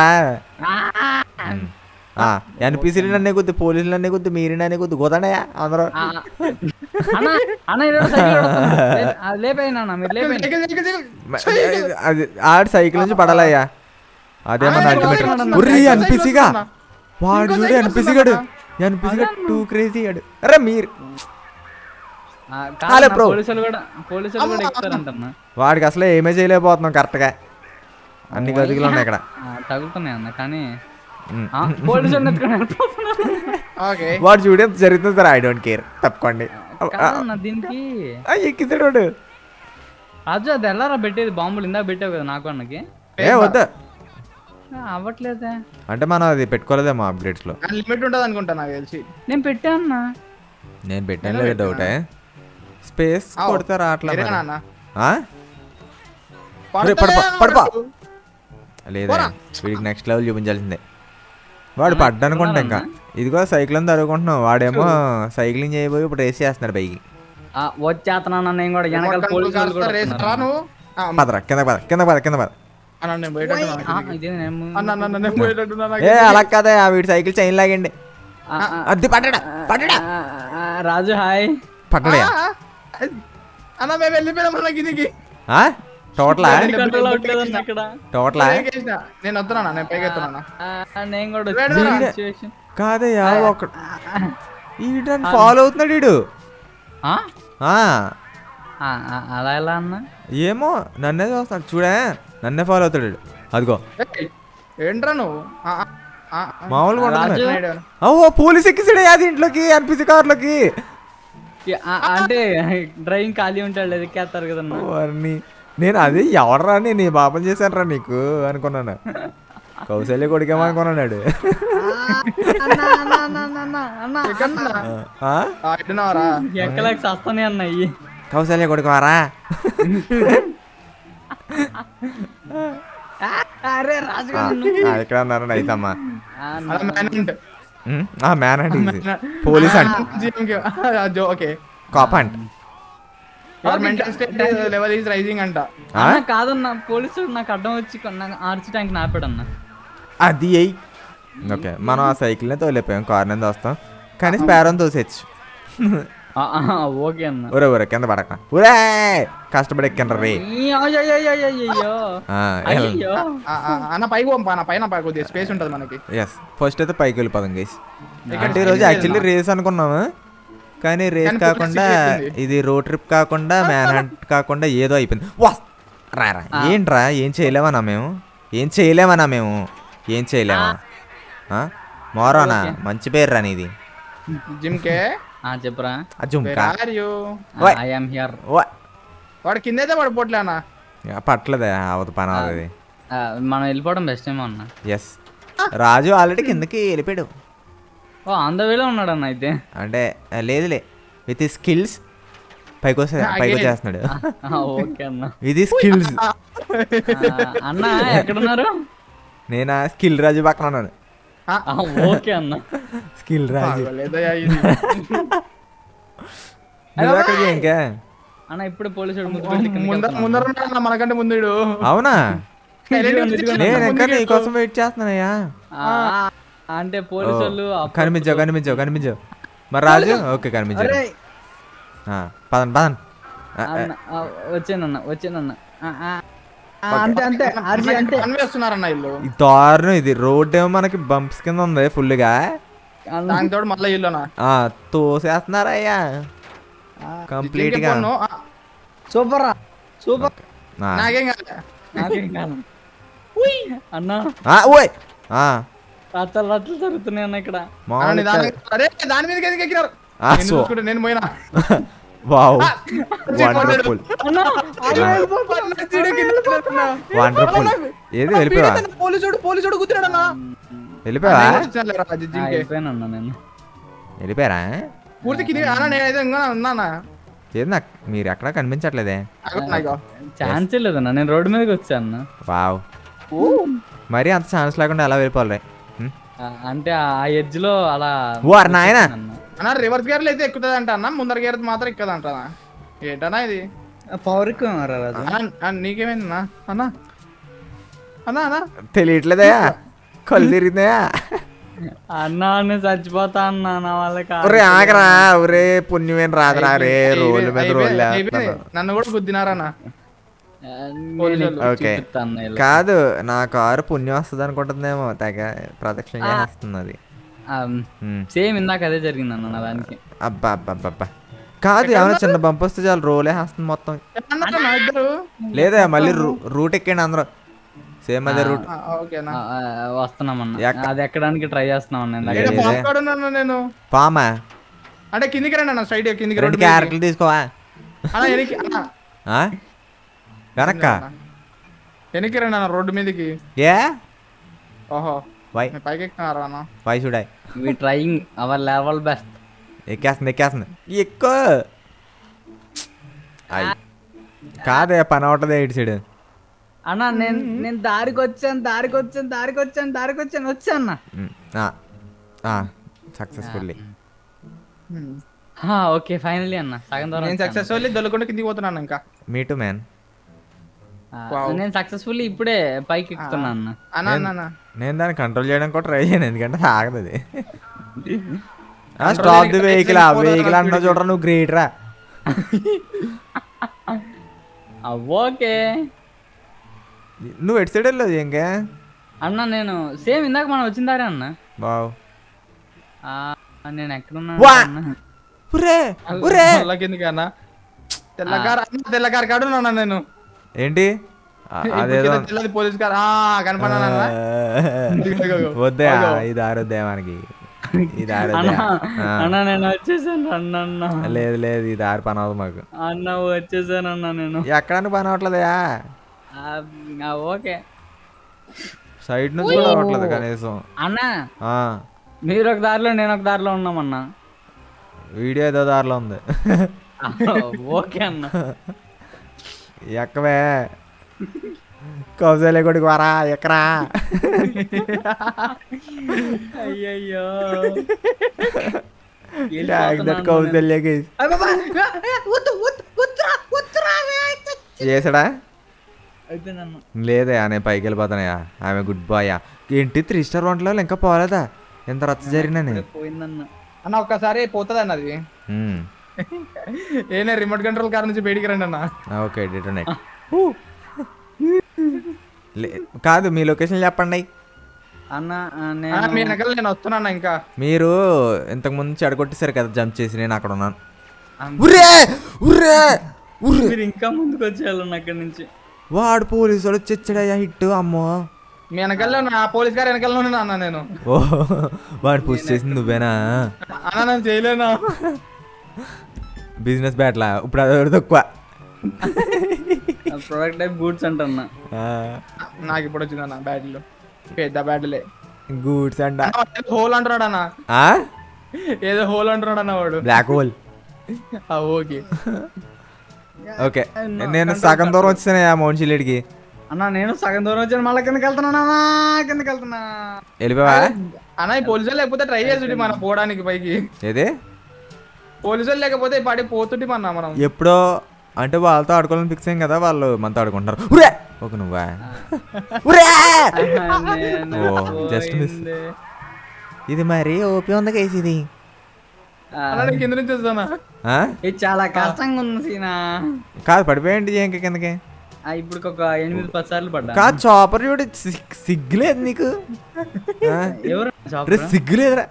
ఎన్పిసిలు నన్నే కొద్ది పోలీసులు నన్నే కొద్ది మీరే నన్నే కొద్ది గోదండయా అందరూ అన్న అన్న ఈరోజు సైకిల్ కొడుతున్నా. లే- ఆ, లేపేయండి అన్న మీరు లేపేయండి దిగు, దిగు, దిగు. మ- అది ఆడు సైకిల్ నుంచి పడాలయ్యా అదేమన్నా ఆ, అల్టిమేట్ సైకిల్ వస్తున్నా. ఉర్రి సైకిల్ ఎన్పిసిగా వస్తున్నా. వాడు ఇంకో చూడు సైకిల్ ఎన్పిసిగాడు వస్తున్నా. ఎన్పిసిగా టూ క్రేజీ ఆడు అరే మీరు ఆ, హలో, కాదన్న, బ్రో. పోలీసులు కూడా పోలీసులు కూడా ఎక్కుతారంటన్నా వాడికి అసలు ఏమీ చేయలేకపోతున్నాం కరెక్ట్గా అన్ని గదిలో ఉన్నాయి ఇక్కడ ఆ, తగులుతున్నాయి అన్న కానీ ఉమ్. ఆ, పోలీసులు ఎత్తుకొని వెళ్ళిపోతున్నారు. ఓకే వాడు చూడు ఎంత జరుగుతుంది సార్ ఐ డోంట్ కేర్ తప్పకోండి కాదన్న దీనికి ఎక్కిస్తాడు వాడు రాజు అది ఎలారా పెట్టేది బాంబులు ఇందాక పెట్టావు కదా నాకు అన్నకి ఏ వద్దా ఆ, అవ్వట్లేదే అంటే మనం అది పెట్టుకోలేదేమో అప్గ్రేడ్స్ లో లిమిట్ ఉంటుంది అనుకుంటా నాకు తెలిసి నేను పెట్టా అన్న నేను పెట్టాను లేదు డౌటే స్పేస్ ఆవ్. కొడితే రావట్లే వేరే మరి. నాన్న ఆ? ఒరే, పడిపో, పడిపో. లేదా వీడికి నెక్స్ట్ లెవెల్ చూపించాల్సిందే వాడు పడ్డనుకుంటా ఇంకా ఇదిగో సైకిల్ అని తరుగుకుంటున్నాం వాడేమో సైక్లింగ్ చేయబోయి ఇప్పుడు రేస్ చేస్తున్నాడు పైకి ఆ, వచ్చేస్తున్నాను నేను కూడా వెనకాల పోలీసులు కూడా రేస్ రా వస్తున్నారు. నువ్వు ఆ, పదరా కింద పద కింద పద కింద పద అన్న నేను పోయేటట్టు ఆ, నాకు ఇదే నేను- అన్న అన్న అన్న, నేను పోయేటట్టు నాకు ఏ అలా కదా ఆ వీడి సైకిల్ చైన్ లాగండి ఆ, ఆ, అది పట్టడా పట్టడా ఆ, ఆ, రాజు హాయ్ పట్టడా ఆ, అన్న మేము వెళ్ళిపోయాం మన గిదికి టోటలా కంట్రోల్ అవ్వట్లేదన్న ఇక్కడ టోటలా పైకేసిన. నేను వస్తున్నానా నేను పైకి ఎత్తున్నానా ఆ, నేను కూడా వేడి వచ్చిన వేడి. situation. కాదయ్యా ఒక ఈడు నన్ను ఫాలో అవుతున్నాడు ఈడు ఆ? ఆ, ఆ, ఆ, అలా ఎలా అన్న ఏమో నన్నే చూస్తాడు చూడే నన్నే ఫాలో అవుతాడు ఈడు. అదిగో ఏయ్, ఏంట్రా నువ్వు ఆ, ఆ, ఆ, ఆ. మామూలుగా ఉండదు రాజు. నాయుడు. ఓ పోలీస్ ఎక్కిసాడే అది ఇంట్లోకి ఎన్పిసి కార్లోకి ఈ- ఆ, అంటే డ్రైవింగ్ ఖాళీ ఉంటాడు ఎక్కేస్తారు కదన్న వారిని నేను అది ఎవడరా నేను ఈ పాపం చేశాను రా నీకు అనుకున్నాను కౌశల్య కొడుకేమో అనుకున్నాడు ఎక్కడున్నా? ఆ? ఆ, ఎట్టున్నావురా? ఎక్కలేక సస్తానే అన్న ఇవి కౌశల్య కొడుకోవారా అరే రాజు ఇక్కడ ఉన్నారు నైతమ్మా అలా మేనేజ్మెంట్. ఆ మ్యాన్ అంటే ఇది. పోలీస్ అంట జీఎంకి. ఆ, జో- ఓకే కాప్ అంట your mental state level is rising అంట ఆ? అన్న కాదన్న పోలీసు నాకు అడ్డం వచ్చి కొ- నాకు ఆర్చడానికి నాపాడన్న అది అయ్యి ఓకే మనం ఆ సైకిల్నే తోలేపోయాం కార్ నుంచి వస్తాం కానీ స్పేరం తోసేచ్చు ఆ, ఆ, ఓకే అన్న ఒరే ఒరే కింద పడక ఒరే కష్టపడి ఎక్కండ్రా రే ఈ, అయ్యో, అయ్యో, అయ్యో, అయ్యో. ఆ, అయ్యో ఆ, ఆ, అన్న పైకి పంప అన్న పైన పై కొద్దిగా స్పేస్ ఉంటుంది మనకి ఎస్ ఫస్ట్ అయితే పైకి వెళ్ళిపోదాం గైస్ ఇక్కడ అంటే ఈరోజు యాక్చువల్లీ రేస్ అనుకున్నాము కానీ రేస్ కానీ కాకుండా police చెప్పింది. ఇది రోడ్ ట్రిప్ కాకుండా మ్యాన్ హంట్ కాకుండా ఏదో అయిపోయింది వా రా రా ఏంట్రా ఏం చేయలేమన్నా మేము ఏం చేయలేమన్నా మేము ఏం చేయలేమా ఆ? మోరానా మంచి పేరు రా నీది జిమ్ కే ఆ, చెప్పురా ఆ జుంకా ఆర్ యూ ఓయ్. ఐ ఆమ్ హియర్ వా వాడు కిందైతే పడిపోట్లే అన్న ఇక పట్లదే అవదు పని అవదు మనం వెళ్ళిపోవడం బెస్ట్ ఏమో అన్న ఎస్ రాజు ఆల్రెడీ కిందకి వెళ్ళిపోయాడు ఓ ఆన్ ద వేలో ఉన్నాడు అన్న అయితే అంటే ఆ, లేదులే విత్ స్కిల్స్ పైకి వస్తే పైకి వచ్చేస్తున్నాడు ఆ, ఓకే అన్న ఇది స్కిల్స్ ఆ, అన్న ఎక్కడున్నారు నేను ఆ స్కిల్ రాజు పక్కన ఉన్నాను ఆ, ఓకే అన్న స్కిల్ రాజు లేదయ్యా ఇది నువ్వు ఎక్కడికి ఇంకా అన్న ఇప్పుడు పోలీసు ముద్దు పెట్టి కిందకి ముందర వెళ్తున్నాడు. ముందర ఉన్నాడు అన్న మనకంటే ముందు వీడు. అవునా Silent గా ఇదిగోండి, నేను ముందుకు ఇంకా వెళ్ళు. నీకోసం వెయిట్ చేస్తున్నానయ్యా ఆ, అంటే పోలీసు వాళ్ళు అప్పుడు- కనిపించావు కనిపించావు కనిపించావు మరి రాజు ఓకే కనిపించాడు అరే, ఆ, పదండి పదండి ఆ, ఆ, అన్న, ఆ, వచ్చానన్న వచ్చానన్న ఆ, ఆ, ఆ, అంతే అంతే ఆర్జీ అంతే Convey వస్తున్నారన్న వీళ్ళు ఈ దారుణం ఇది రోడ్ ఏమో మనకి బంప్స్ కింద ఉంది ఫుల్గా అన్న, దాని తోడు మళ్ళీ ఇల్లునా ఆ తోసేస్తున్నారయ్యా కంప్లీట్ గా సూపర్ రా సూపర్ ఆ, నాకేం కాదు నాకేం కాదు అన్న ఆ, ఓయ్ ఆ, రచ్చలు రచ్చలు జరుగుతున్నాయి అన్న ఇక్కడ మామూలు అన్న, దాని- అరే దాని మీదకి ఎందుకు ఎక్కినారు ఆ, నేను సో చూసుకుంటే నేను పోయినా వావ్ వండర్ఫుల్ అన్న చిడు కింద పడుతున్నా. వండర్ఫుల్ ఏది వెళ్ళిపోయావా పోలీసుడు పోలీసుడు పోలీసుడు కూర్చున్నాడు అన్న వెళ్ళిపోయావా వచ్చినారులేరా, జిమ్కి. అయిపోయానన్న నేను వెళ్ళిపోయారా పూర్తి కింద అన్న నేనైతే ఇంకా ఉన్నానా ఏది నాకు మీరు ఎక్కడా కనిపించట్లేదే అగో నాయకో. ఛాన్స్ లేదన్న నేను రోడ్డు మీదకి వచ్చాను వావ్ మరి అంత ఛాన్స్ లేకుండా ఎలా వెళ్ళిపోవాలి హ్మ్? అంటే ఆ ఎడ్జ్ లో అలా వారు నాయనా అన్న. అన్న రివర్స్ గేర్లు అయితే ఎక్కుతుంది అంట అన్న ముందర గేర్ మాత్రం ఎక్కదంట ఏంటన్నా ఇది పవర్ ఎక్కువ మరి రాజు అన్న, అన్న, నీకేమైంది అన్న అన్న అన్న అన్న తెలియట్లేదయా కళ్ళు తిరిగిందయా అన్నా నేను చచ్చిపోతా అన్నా నా వల్ల కాదు. ఒరే ఆగరా ఒరే పుణ్యమేం రాదురా రే రోడ్ల మీద అయిపోయింది, రోడ్లు అయిపోయింది. నన్ను కూడా గుద్దినారన్న ఆ, నేను పోలీసులు. ఓకే. చూపిస్తా అన్న ఇలా. కాదు నా కారు పుణ్యం వస్తుంది అనుకుంటుందేమో తెగ ప్రదక్షిణ చేస్తుంది అది ఆ, ఉమ్. సేమ్ ఇందాక అదే జరిగింది అన్న నా దానికి అబ్బా అబ్బా అబ్బా అబ్బా కాదు ఏమైనా చిన్న బంప్ వస్తే చాలు రోలే వేస్తుంది మొత్తం అన్న నా ఇద్దరు లేదా మళ్ళీ రూ- రూట్ ఎక్కండి అందరూ సేమ్ అదే రూట్ ఆ, ఓకేనా ఆ, ఆ, వస్తున్నామన్న ఎక్క- అది ఎక్కడానికి ట్రై చేస్తున్నాం అన్న ఇందాక. ఈడ ఏదే? పాస్ కార్డ్ ఉన్నాను నేను పామా అంటే కిందికి రండి అన్న స్ట్రైట్ కిందికి రెండు రోడ్డు మీదకి. క్యారెట్లు తీసుకోవా అన్న వెనక్కి అన్న ఆ? వెనక్క వెనక్కి రండి అన్న రోడ్డు మీదకి ఏ ఓహో వై మీరు పైకి ఎక్కుతున్నారా అన్న వై చూడాయి we trying our level best ఎక్కేస్తుంది ఎక్కేస్తుంది ఎక్కువ అయ్ కాదే పని అవటదే ఇటు సైడ్ అన్న నేను నేను దారికి వచ్చాను దారికి వచ్చాను దారికి వచ్చాను దారికి వచ్చాను వచ్చాను సక్సెస్ఫుల్లీ ఓకే ఫైనలీ అన్న సగం దూరం నేను వచ్చాను. సక్సెస్ఫుల్లీ దొల్లకుండా కిందికి పోతున్నాను ఇంకా మీ టు మ్యాన్ ఆ, Wow. నేను సక్సెస్ఫుల్లీ ఇప్పుడే పైకి ఎక్కుతున్నా అన్న అన్న అన్న అన్న నేను దాన్ని కంట్రోల్ చేయడం కూడా ట్రై చేయను ఎందుకంటే అది ఆగదు అది స్టాప్ ది వెహికల్ ఆ వెహికల్ అన్నా చూడరా నువ్వు గ్రేట్ రా ఆ, ఓకే నువ్వు ఎటు సైడ్ వెళ్ళదు ఇంకే అన్న నేను సేమ్ ఇందాక మనం వచ్చిన దారే అన్న బావ్ ఆ, నేను ఎక్కడున్నా వా! అన్న? ఉరే ఉరే మళ్ళా కిందికి అన్న తెల్లకారు అన్న తెల్లకారు కాడు ఉన్నా నేను ఏంటి ఆ, ఇప్పుడు అదేదో కింద తెల్లది పోలీస్ కార్ ఆ కనపడాను అన్న వద్దే ఇది ఆరోద్దే మనకి ఇది అన్న ఆరోద్దే అన్న నేను వచ్చేసాను అన్న అన్న లేదు లేదు ఇది ఆరు పని అవ్వదు మాకు అన్న వచ్చేసాను అన్న నేను ఎక్కడానికి పని అవ్వట్లేదయా ఆ, ఆ, ఓకే సైడ్ నుంచి కూడా అవ్వట్లేదు కనీసం అన్న ఆ, మీరు ఒక దారిలో నేను ఒక దారిలో ఉన్నామన్నా వీడియో ఏదో దారిలో ఉంది ఆ, ఓకే అన్న ఎక్కవే కౌశల్య కొడుకు వరా ఎక్కరా అయ్యయ్యో Tag that కౌశల్యకి చేసాడా అయిపోయిందన్న లేదే నేను పైకి వెళ్ళిపోతానయా ఆమె గుడ్ బాయ్ ఏంటి త్రీ స్టార్ వంటలో ఇంకా పోలేదా ఎంత రచ్చ జరిగినని పోయిందన్న అన్న ఒక్కసారి పోతుంది అన్న అది ఉమ్, ఏనే రిమోట్ కంట్రోల్ కార్ నుంచి బయటికి రండి అన్న ఓకే డిటోనేట్ కాదు మీ లొకేషన్ చెప్పండి అన్న ఆ, అన్న, నేను మీ వెనకాల నేను వస్తున్నాను ఇంకా మీరు ఇంతకు ముందు చెడగొట్టేశారు కదా జంప్ చేసి నేను అక్కడ ఉన్నాను అమ్- ఉరే ఉరే ఉరే మీరు ఇంకా ముందుకు వచ్చేయాలన్న అక్కడి నుంచి వాడు పోలీసు వాడు చచ్చాడయ్యా హిట్ అమ్మో మీ వెనకాల నా పోలీస్ గారు వెనకాల ఉన్నా అన్న నేను ఓ వాడు పుష్ చేసింది నువ్వేనా అన్న నేను చేయలేను బిజినెస్ బ్యాట్లా ఇప్పుడు అది తక్కువ ప్రొడక్ట్ టైప్ గూడ్స్ అంటన్న నాకు ఇప్పుడు వచ్చింది అన్న బ్యాట్లు పెద్ద బ్యాట్లే గూడ్స్ అంట హోల్ అంటున్నాడు అన్న ఏదో హోల్ అంటున్నాడు అన్న వాడు బ్లాక్ హోల్ ఆ, ఓకే ఓకే నేను సగం దూరం వచ్చాను ఆ మౌన్షిలేడికి అన్న నేను సగం దూరం వచ్చాను మళ్ళీ కిందకి వెళ్తున్నానా కిందకి వెళ్తున్నా వెళ్ళిపోవా అన్న ఈ పోలీసు వాళ్ళు లేకపోతే ట్రై చేస్తుంటే మనం పోవడానికి పైకి ఏది పోలీసు వాళ్ళు లేకపోతే ఈ పాటి పోతుంటే మన మనం ఎప్పుడో అంటే వాళ్ళతో ఆడుకోవాలని ఫిక్స్ అయ్యాం కదా వాళ్ళు మనతో ఆడుకుంటారు ఉరే ఒక నువ్వా ఉరే నేను ఓ, just miss. పోయింది. ఇది మరి ఓపి ఉంది కేసు ఇది ఆ, అన్న నేను కింద నుంచి వస్తానా ఆ? ఇది చాలా కష్టంగా ఉంది సీనా కాదు పడిపోయండి ఇంకా కిందకి ఆ, ఇప్పుడు ఒక ఎనిమిది పది సార్లు పడ్డా కాదు చాపర్ చూడు సిగ్- సిగ్గులేదు నీకు ఆ? ఎవరు రే షాప్ సిగ్గులేదురా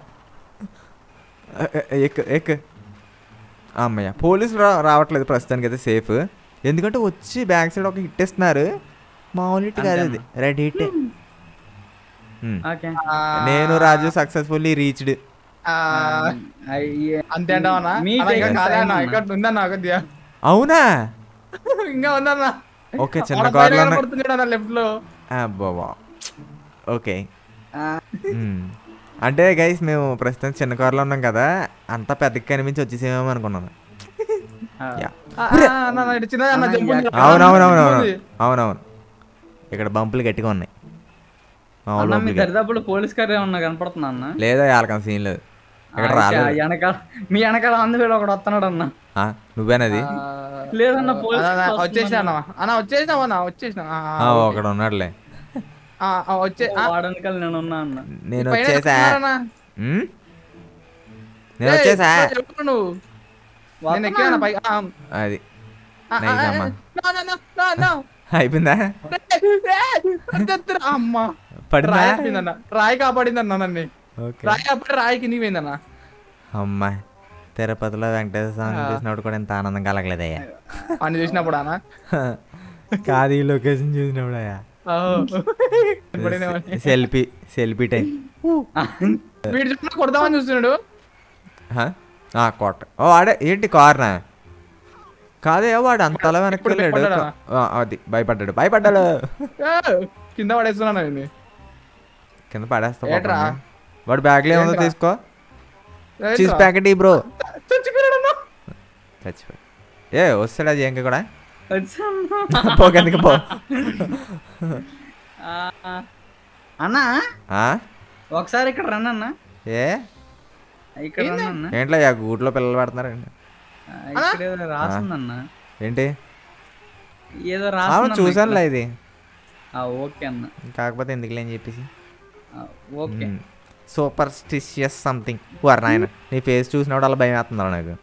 ఎక్ ఎక్ అమ్మయ్య పోలీసులు రా రావట్లేదు ప్రస్తుతానికి అయితే సేఫ్ ఎందుకంటే వచ్చి బ్యాక్ సైడ్ ఒక హిట్ ఇస్తున్నారు మామూలు హిట్ కాదు అది రెడ్ హిట్ ఓకే నేను రాజు సక్సెస్ఫుల్లీ రీచ్డ్ అంతే అంటావన్నా మీ అన్న, ఇంకా take కాలే అన్న time ఇక్కడ ఉందన్న కొద్దిగా అవునా ఇంకా ఉందన్న ఓకే చిన్న కార్లో పడుతున్నాడు లెఫ్ట్ లో అబ్బాబా ఓకే మ్మ్. అంటే గైస్ మేము ప్రస్తుతం చిన్న కార్లో ఉన్నాం కదా అంత పెద్దగా కనిపించి వచ్చేసేమో అనుకున్నాను యా. ఆ, ఆ, అన్న, అన్న, ఇటు చిన్నది అన్న, అన్న, జంప్ ఉంది. అవునవునవునవును ఉంది. అవునవును ఇక్కడ బంపులు గట్టిగా ఉన్నాయి మామూలు అన్న మీ బంపులు కాదు. దరిదాపులో పోలీస్ కార్ ఏమన్నా కనపడుతుందా అన్న లేదా వాళ్ళకం సీన్ లేదు ఇక్కడ ఆ, రాలేదు వెనకాల మీ వెనకాల అందులో ఒకడు వస్తున్నాడు అన్న ఆ, నువ్వేనది లేదన్న పోలీస్ అన్న, వచ్చేసినా అన్న అన్న వచ్చేసినావు అన్న వచ్చేసిన ఆ, ఆ, ఒకడు ఉన్నాడులే ఆ, ఆ, వచ్చే ఆ, వాడు వెనకాల నేను ఉన్నా అన్న నేను పైన వచ్చేసా ఎక్కుతున్నారన్న. ఉమ్? నేను ఏయ్, వచ్చేసా చెప్పు నువ్వు నేను ఎక్కాను పై ఆ, అది ఆ, ఆ, నైస్ అమ్మా no, no, no, no, no. అయిపోయిందా వద్దొద్దురా, అమ్మా పడిందా రాయి ఆపిందన్న. రాయి కాపాడిందన్న నన్ను ఓకే రాయి కాపాడి రాయి కిందికి పోయిందన్న అమ్మా తిరుపతిలో వెంకటేశ్వర స్వామిని చూసినప్పుడు కూడా ఇంత ఆనందం కలగలేదయ్యా అని చూసినప్పుడు అన్న కాదు ఈ లొకేషన్ చూసినప్పుడు అయ్యా సెల్ఫీ సెల్ఫీ టైం వీడు చుట్టూ కొడదామని చూస్తున్నాడు కోట ఓ ఆడే ఏంటి కార్నా కాదే వాడు అంతలా వెనక్కి ఇప్పుడు వెళ్ళాడు భయపడ్డాడా? ఆ, అది భయపడ్డాడు భయపడ్డాడు ఏ, కింద పడేస్తున్నాను ఆయన్ని. కింద పడేస్తా ఏంట్రా? పాపం. వాడు బ్యాగ్లో ఏముందో ఏంట్రా? తీసుకో ఏంట్రా? చీజ్ ప్యాకెట్ ఈ బ్రో చచ్చిపోయాడు అన్న. చచ్చిపోయి ఏ వస్తాడా జంక కూడా వచ్చాను పో కిందకి పో అన్న ఆ? ఒకసారి ఇక్కడ రన్ అన్న ఏ ఇక్కడ రన్ అన్న ఏంట్లో ఆ గూట్లో పిల్లలు పెడుతున్నారండి ఆ, ఇక్కడ ఏదో రాసిందన్న ఏంటి ఏదో అవును రాసిందన్న చూసానులే ఇక్కడ. ఇది ఆ, ఓకే అన్న కాకపోతే ఎందుకులే అని చెప్పేసి ఆ, ఓకే సూపర్ స్టిషియస్ సంథింగ్ వారు నాయన నీ ఫేస్ చూసినప్పుడు అలా భయం వేస్తున్నారు నాకు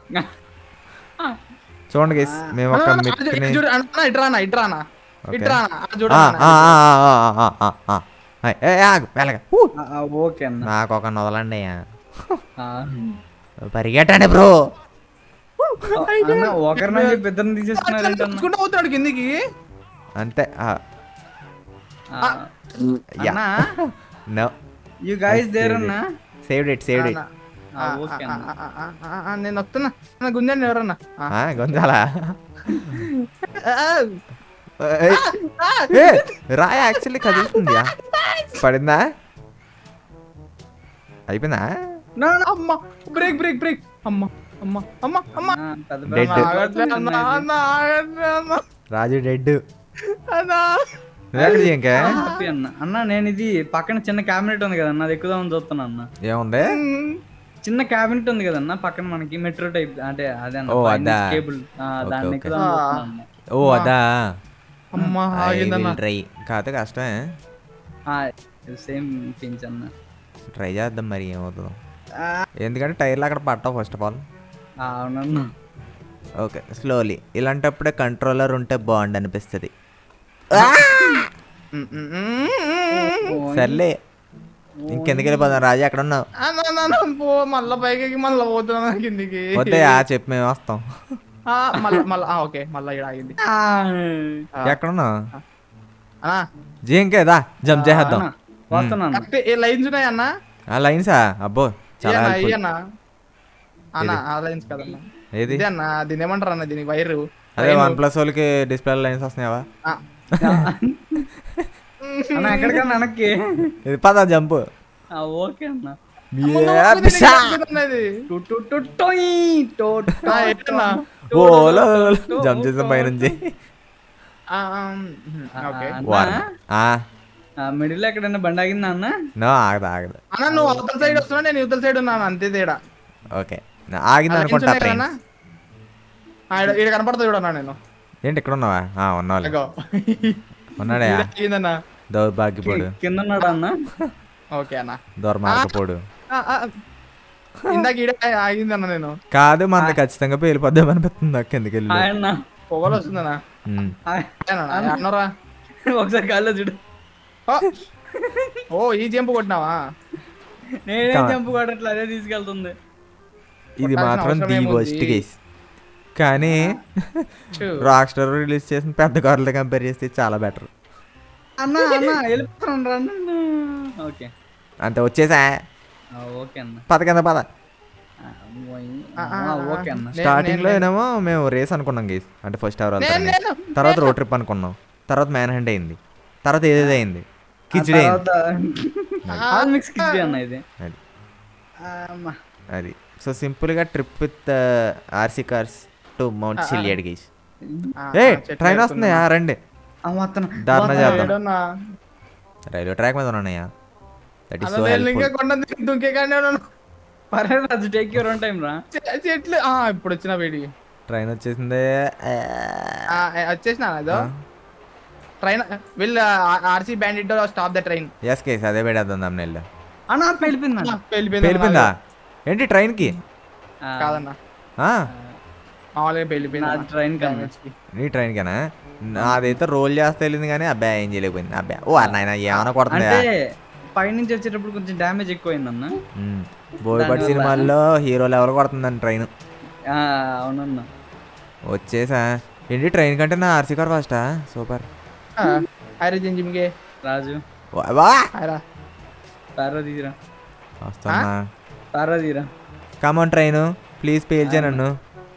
చూడండి గైస్ మేము ఒక అన్న, అన్న, మిత్తిని ఇటు చూడు, అన్న, ఇటు రానా ఇటు రానా ఓకే. ఇటు రానా ఆ, చూడు ఆ, అన్న. ఆ, ఆ, ఆ, ఆ, ఆ, ఆ, ఆ. ఏయ్, ఏయ్, ఆగు, మెల్లగా. ఊ. ఆ, ఆ, ఓకే అన్న నాకు ఒక నొదలండి అయ్యా ఆ. పరిగెట్టండి బ్రో అన్న ఒకరిని చెప్పి ఇద్దరిని తీసేసుకున్నారేంటన్న నడుచుకుంటూ పోతున్నాడు కిందికి అంతే ఆ, ఆ, యా. అన్న నో యు గైస్ దేర్ అన్న సేవ్డ్ ఇట్ సేవ్డ్ ఇట్ అన్న, ఆ, ఆ, ఓకే ఆ, అన్న ఆ, ఆ, ఆ, ఆ, నేను వస్తున్నా నా గుంజండి ఎవరన్నా ఆ. గొంజాలా ఆ, ఏయ్, ఏ, రాయ యాక్చువల్లీ కదులుతుందియా పడిందా అయిపోయిందా No, no. అమ్మ బ్రేక్ బ్రేక్ బ్రేక్ అమ్మ అమ్మ అమ్మ అమ్మ ఆ, పెద్ద Dead. పెద్ద ఆగట్లే అన్న అన్న ఆగట్లే అన్న రాజు డెడ్ అన్న నువ్వెక్కడ ఇంకా హ్యాపీ అన్న అన్న నేను ఇది పక్కన చిన్న క్యాబినెట్ ఉంది కదన్న అది ఎక్కుదామని చూస్తున్నా అన్న ఏముంది చిన్న క్యాబినెట్ ఉంది కదన్న పక్కన మనకి మెట్రో టైప్ అంటే అదే ఓ, అదా. కేబుల్ దాన్ని ఓకే. ఎక్కుదామని చూస్తున్నా అన్న. ఓ అదా అమ్మ ఆగిందన్న ట్రై కాకపోతే కష్టమే ఆ, సేమ్ పించ్ అన్న ట్రై చేద్దాం మరి ఏమవుతుందో ఎందుకంటే టైర్లు అక్కడ పట్టవు ఫస్ట్ ఆఫ్ ఆల్ ఆ, అవునన్న ఓకే స్లోలీ ఇలాంటప్పుడే కంట్రోలర్ ఉంటే బాగుండు అనిపిస్తుంది ఉమ్, ఉమ్, ఉమ్, ఉమ్, ఉమ్. సర్లే ఇంకెందుకు వెళ్ళిపోదాం రాజు అక్కడ ఉన్నావు అన్న, అన్న, అన్న, పో మళ్ళా పైకి మళ్ళా పోతున్నా కిందికి వద్దే ఆ చెప్పు మేము వస్తాం ఆ, మళ్ళా మళ్ళా ఆ, ఓకే మళ్ళా ఇక్కడ ఆగింది ఆ, ఆ, ఎక్కడ ఉన్నావు అన్నా జీంకేదా జంప్ చేసేద్దాం అన్న, వస్తున్నాను కరెక్ట్ ఏ లైన్స్ ఉన్నాయి అన్న ఆ లైన్సా అబ్బో చాలా ఇయ్యన్నా, helpful. ఇయ్యన్నా. అన్న ఆ లైన్స్ కదన్నా ఏది ఇదే అన్న దీని ఏమంటారు అన్న దీని వైరు అదే వన్ ప్లస్ వాళ్ళకి డిస్ప్లే లైన్స్ వస్తున్నాయా ఆ, అన్న ఎక్కడికన్నా వెనక్కి ఇది పద జంప్ ఆ, ఓకే అన్న ముందు ముందు పిసా దిగుతుంది ఇది. టు టు టు టొయ్, టో టో ఆ, ఏంటన్నా? ఓ జంప్ చేసాం పైనుంచి ఆ, ఆ, ఉమ్, ఓకే అన్న, వార్ ఆ ఆ, మిడిల్ ఎక్కడైనా బండి ఆగిందా అన్న నో ఆగదు ఆగదు అన్న నువ్వు అవతల సైడ్ వస్తున్నా నేను ఇవతల సైడ్ ఉన్నాను అంతే తేడా ఓకే నా- ఆగింది ఆ lines అనుకుంటా ఉన్నాయి ట్రైన్ కదన్నా? ఆ, ఈడ- ఈడ కనపడతా చూడన్నా నేను ఏంటి ఇక్కడ ఉన్నావా ఆ, ఉన్నావులే అగో. ఉన్నాడా ఈడ ఆగిందన్నా దౌర్భాగ్యపోడు కింద ఉన్నాడా అన్న ఓకే అన్న దుర్మార్గపోడు ఆ, ఆ, ఇందాక ఈడ ఆగిందన్న నేను కాదు మన ఖచ్చితంగా పేలిపోద్దాం అనిపిస్తుంది నాకు ఎందుకు వెళ్ళి హాయ్ అన్న పొగలు వస్తుందన్నా ఉమ్. హాయ్. ఏనన్నా, అన్నరా ఒకసారి గాల్లో చూడు ఓ. ఓ ఈ జంపు కొట్టినావా నేనేం Come on. చంపు కొట్టట్లే అదే తీసుకెళ్తుంది ఇది కొట్టాల్సిన మాత్రం అవసరం ది ఏముంది? వర్స్ట్ కేస్ కానీ చూ. రాక్ స్టార్ రిలీజ్ చేసిన పెద్ద కార్లతో కంపేర్ చేస్తే చాలా బెటర్ అన్న అన్న వెళ్ళిపోతాను రండి ఓకే అంతే వచ్చేసా ఆ, ఓకే అన్న పద కింద పద ఆ, ఓయ్. ఆ, ఆ, ఆ, ఓకే అన్న నేను- స్టార్టింగ్ లో నేను- ఏమో మేము రేస్ అనుకున్నాం గేస్ అంటే ఫస్ట్ అవర్ నేను- నేను- తర్వాత రోడ్ ట్రిప్ అనుకున్నాం తర్వాత మ్యాన్ హ్యాండ్ అయింది తర్వాత ఏదేదో అయింది కిచిడి అయింది ఆల్ మిక్స్ కిచిడి అన్న ఇది అది ఆ, అమ్మ. అది సో సింపుల్ గా trip with RC cars to mount సిలియడ్ గేస్ ఆ, ఏ ఆ, చెట్లు ట్రైన్ వస్తుంది ఆ, రండి ఆ, వస్తున్నా. దారుణ వస్తున్నా. చేద్దాం. ఏడన్నా? రైల్వే ట్రాక్ మీద ఉన్నానయ్యా దట్ ఈస్ అలా సో నేను ఇంకా హెల్ప్ఫుల్ కొండ దిగి దుంకే కానీ ఉన్నాను. పర్లేదు Raju take your own time రా చె- చెట్లు ఆ, ఇప్పుడు వచ్చిన వేడి ట్రైన్ వచ్చేసింది ఆ, వచ్చేసిన అదో ట్రైన్ వీళ్ళు RC bandit stop the train ఎస్ కేస్ అదే పెడేద్దాం తమ్ముళ్ళు అన్న పెళ్ళిపోయింది అన్న వెళ్ళిపోయిందా ఏంటి ట్రైన్కి ఆ, కాదన్నా ఆ, మామూలుగా నా వెళ్ళిపోయింది ట్రైన్ కన్నా నీ ట్రైన్కేనా నాదైతే రోల్ చేస్తే వెళ్ళింది కానీ అబ్బాయి ఏం చేయలేకపోయింది అబ్బాయి ఓ నాయన ఏమైనా కొడుతుందా అంటే పైనుంచి వచ్చేటప్పుడు కొంచెం డ్యామేజ్ ఎక్కువైంది అన్న బోయపడి దానివల్ల- సినిమాల్లో హీరోలు ఎవరు కొడుతుందండి ట్రైన్ ఆ, అవునన్న వచ్చేసా ఏంటి ట్రైన్ కంటే నా ఆర్సీ కార్ ఫాస్టా సూపర్ అరే జిమ్కే రాజు వా అరా తారా తీరా వస్తున్నా తారా తీరా కమాన్ ట్రైన్ ప్లీజ్ పేల్చే నన్ను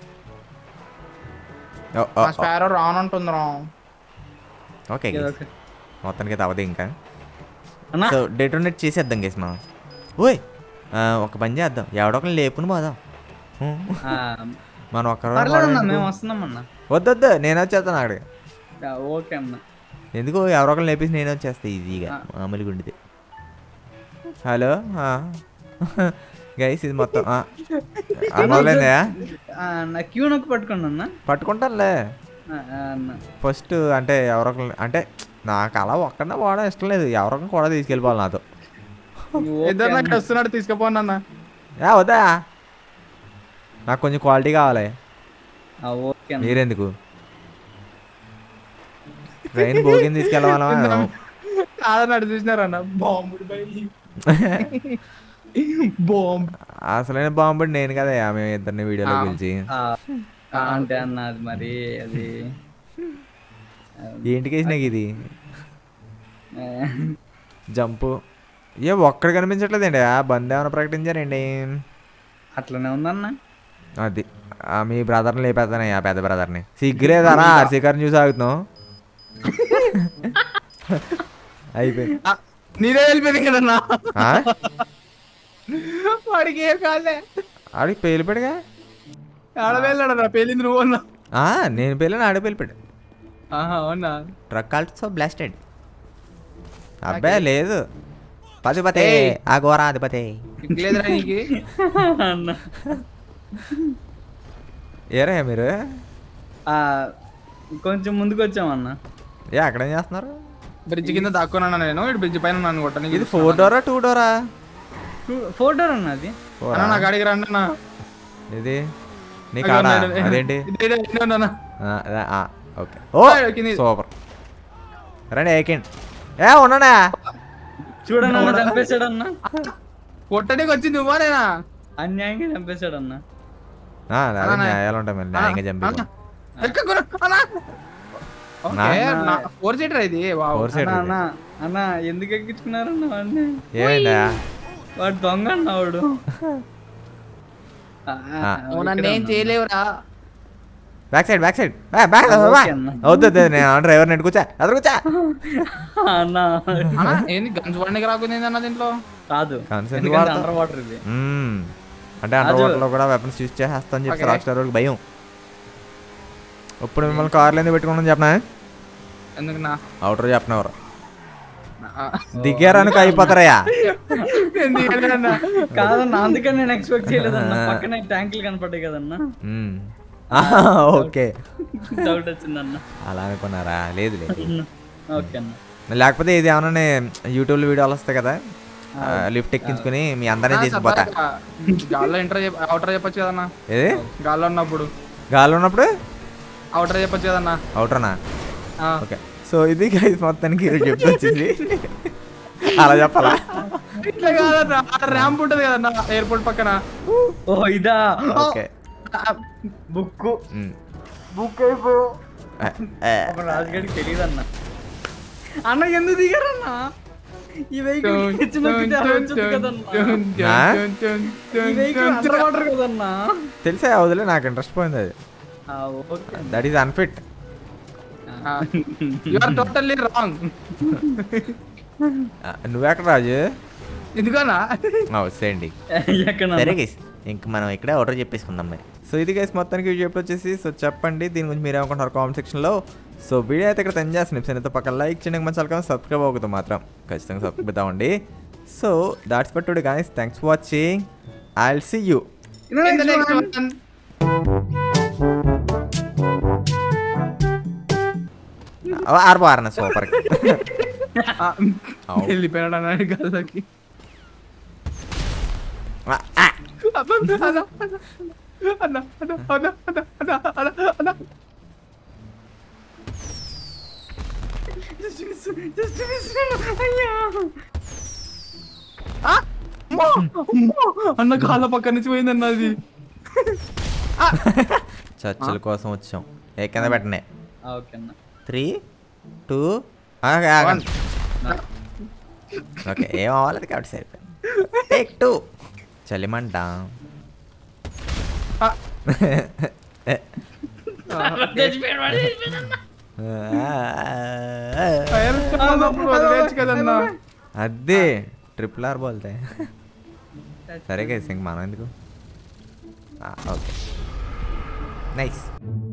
ఓ, ఓ, మా ఓ. స్పారో రానంటుందిరా ఓకే ఏదో guys. ఒకటి. మొత్తానికి అయితే అవదు ఇంకా అన్న సో డెటోనేట్ చేసేద్దాం గేస్ మనం ఓయ్ ఆ, ఒక పని చేద్దాం ఎవడొకరిని లేపుని పోదాం హ్మ్. ఆ, మనం ఒక్కరు పర్లేదు అన్న మేము వస్తున్నాం అన్న వద్దొద్దు నేను వచ్చేస్తాను అక్కడికి ఆ, ఓకే అన్న ఎందుకు ఎవరో ఒకరిని లేపేసి నేను వచ్చేస్తా ఈజీగా ఆ. మామూలుగా ఉండితే హలో గైస్ ఇది మొత్తం ఆ. ఆ, మొదలైందా ఆ, నా క్యూ నొక్కి పట్టుకోండి అన్న పట్టుకుంటానులే ఆ, ఆ, అన్న ఫస్ట్ అంటే ఎవరొకరు అంటే నాకు అలా ఒక్కడనే పోవడం ఇష్టం లేదు ఎవరొకరిని కూడా తీసుకెళ్ళిపోవాలి నాతో ఓకే ఇద్దరు నాకు అన్న. వస్తున్నాడు తీసుకుపోండి అన్న ఏ వద్దా నాకు కొంచెం క్వాలిటీ కావాలి ఆ, ఓకే అన్న మీరెందుకు ట్రైన్ బోగిని తీసుకెళ్ళవాలా కాదన్నాడు చూసినారన్న బాంబుడు బాంబు అసలైన బాంబు నేను కదా మేము ఇద్దరిని వీడియోలో ఆ. పిలిచి ఆ, ఆ, అంటే అన్న అది మరి అది ఏంటికి వేసినాక ఇది ఆ, జంపు ఏ ఒక్కడ కనిపించట్లేదండి ఆ బంద్ ఏమైనా ప్రకటించారండి అట్లనే ఉందన్న అది ఆ మీ బ్రదర్ని లేపేస్తానే ఆ పెద్ద బ్రదర్ని సిగ్గులేదారా ఆర్సీ గారిని చూసి ఆగుతున్నాం అయిపోయింది ఆ, నేనే వెళ్ళిపోయింది కదన్నా ఆ? వాడికి ఏం కాలే ఆడికి పేలిపాడుగా ఆడ వెళ్ళాడన్నా పెళ్ళింది నువ్వు అన్నా ఆ, నేను పెళ్ళిన ఆడే పేలిపాడు ఆహా, అవునా ట్రక్ ఆల్సో బ్లాస్టెడ్ అబ్బాయి లేదు పతిపతే ఏయ్. ఆ ఘోర అధిపతే లేదురా నీకు అన్న ఏరా మీరు ఆ, కొంచెం ముందుకు వచ్చామన్న ఏ అక్కడేం చేస్తున్నారు బ్రిడ్జ్ కింద దాక్కున్నాను నేను ఇటు బ్రిడ్జ్ పైన నన్ను కొట్టడానికి ఇది four door two door photo అన్న అది అన్న నా గాడికి రండి అన్న ఇది నీ కాడా అదేంటి ఇదే, ఇదే, ఇదే ఉంది అన్న. ఆ, అదే, ఆ, ఓకే ఓ ఆ, కింది. సూపర్ రండి ఏకండి ఏ ఉన్నాడా చూడండి అన్న చంపేశాడు అన్న కొట్టడానికి వచ్చి నువ్వా నేనా అన్యాయంగా చంపేశాడు అన్న ఆ, అదే అన్న, న్యాయాలు ఉంటాయి మరి న్యాయంగా చంపి అన్న, ఎక్కకురా, అన్న. ఓకే, నా- నా- ఫోర్ సీటర్ ఇది వావ్. ఫోర్ సైడ్ అన్న అన్న అన్న ఎందుకు ఎక్కించుకున్నారన్న వాడిని ఏమైందా వాడు దొంగ అన్న వాడు ఆ, ఆ, నువ్వు ఇక్కడ నన్ను ఏం అన్న. చేయలేవురా back side back side back okay అన్న. వద్దు వద్దు, నేను డ్రైవర్ నెట్ కూర్చా అదరు కూర్చా అన్న అన్న ఏంది గన్స్ పడడానికి రాకుండా అన్న దీంట్లో కాదు Guns ఎందుకు ఎందుకంటే వాడతాం? అండర్ వాటర్ ఇది మ్మ్. అంటే అండర్ రాజు. వాటర్ లో కూడా వెపన్స్ యూజ్ చేస్తాను చెప్పి Okay. రాక్ స్టార్ వాళ్ళకి భయం ఇప్పుడు మిమ్మల్ని కార్లు ఎందుకు పెట్టుకున్నాను చెప్పనా ఎందుకు నా అవుటర్ చెప్పినవారు ఆ, దిగారనుకో అయిపోతారయ్యా ఎందుకు అన్న? కాదన్న అందుకని నేను ఎక్స్పెక్ట్ చేయలేదన్న పక్కన ట్యాంకులు కనపడ్డాయి కదన్న మ్మ్. ఆహా, ఓకే డౌట్ వచ్చిందన్న అలా అనుకున్నారా లేదు లేదు ఓకే అన్న లేకపోతే ఇది ఏమన్నా యూట్యూబ్ వీడియోలు వస్తాయి కదా లిఫ్ట్ ఎక్కించుకుని మీ అందరినీ ఆ, తీసుకుపోతా సపరేట్గా. గాల్లో ఇంటర్ అవుటర్ చెప్పొచ్చు కదన్నా ఏది గాల్లో ఉన్నప్పుడు గాలి ఉన్నప్పుడు అవుటర్ చెప్పొచ్చు కదన్నా అవుటర్నా ఆ. ఓకే సో ఇది గైస్ మొత్తానికి ఈరోజు చెప్తూ వచ్చింది అలా చెప్పాలా ఇట్లా కాదన్నా ర్యాంప్ ఉంటది కదన్నా ఎయిర్పోర్ట్ పక్కన ఓ ఇదా ఓకే బుక్ మ్మ్. బుక్ అయిపో ఆ, ఆ, ఒక రాజుగారికి తెలియదు అన్న అన్న ఎందుకు దిగారన్న ఈ వెహికల్ నొక్కితే అలా వచ్చేది కదన్నా ఈ వెహికల్ అండర్ వాటర్ కదన్నా తెలిసే వదిలే నాకు ఇంట్రెస్ట్ పోయింది అది ఆ, okay that is unfit you are totally wrong నువ్వెక్కడ రాజు ఎందుకన్నా వచ్చేయండి ఎక్కడ సరే గైస్ ఇంక మనం ఇక్కడే ఆర్డర్ చెప్పేసుకుందాం మరి సో ఇది గైస్ మొత్తానికి వీడియో ఎప్పుడు వచ్చేసి సో చెప్పండి దీని గురించి మీరు ఏమనుకుంటారు కామెంట్ సెక్షన్లో సో వీడియో అయితే ఇక్కడ తెన్ చేస్తున్నాం సో పక్కన లైక్ చేయండి మంచి వాళ్ళకి సబ్స్క్రైబ్ అవుతుంది మాత్రం ఖచ్చితంగా సబ్స్క్రైబ్ అవుతామండి so that's but today guys thanks for watching I will see you In the next one. ఆరిపోరన్న సూపర్ ఆ, అవు. వెళ్ళిపోయాడు అన్నాడు గల్లకి అన్న అన్న అన్న అన్న అన్న అన్న అన్న అన్న Just miss, just miss. అయ్యా ఆ! అమ్మా! అమ్మా! అన్న కాళ్ళ పక్క నుంచి పోయిందన్న అది చర్చల కోసం వచ్చాం ఏ కింద పెట్టనే ఓకే అన్న త్రీ టూ One. ఓకే ఏం అవ్వలేదు కాబట్టి సరిపోయింది టేక్ టూ చలిమంట ఆ, తెచ్చిపోయాడు వాడు, తెచ్చిపోయాడు అన్న. ఫైర్ స్టార్ అప్పుడు వదిలేయచ్చు కదన్నా అదే ట్రిపుల్ ఆర్ బోల్తే సరే గైస్ ఇంక మనం ఎందుకు ఓకే నైస్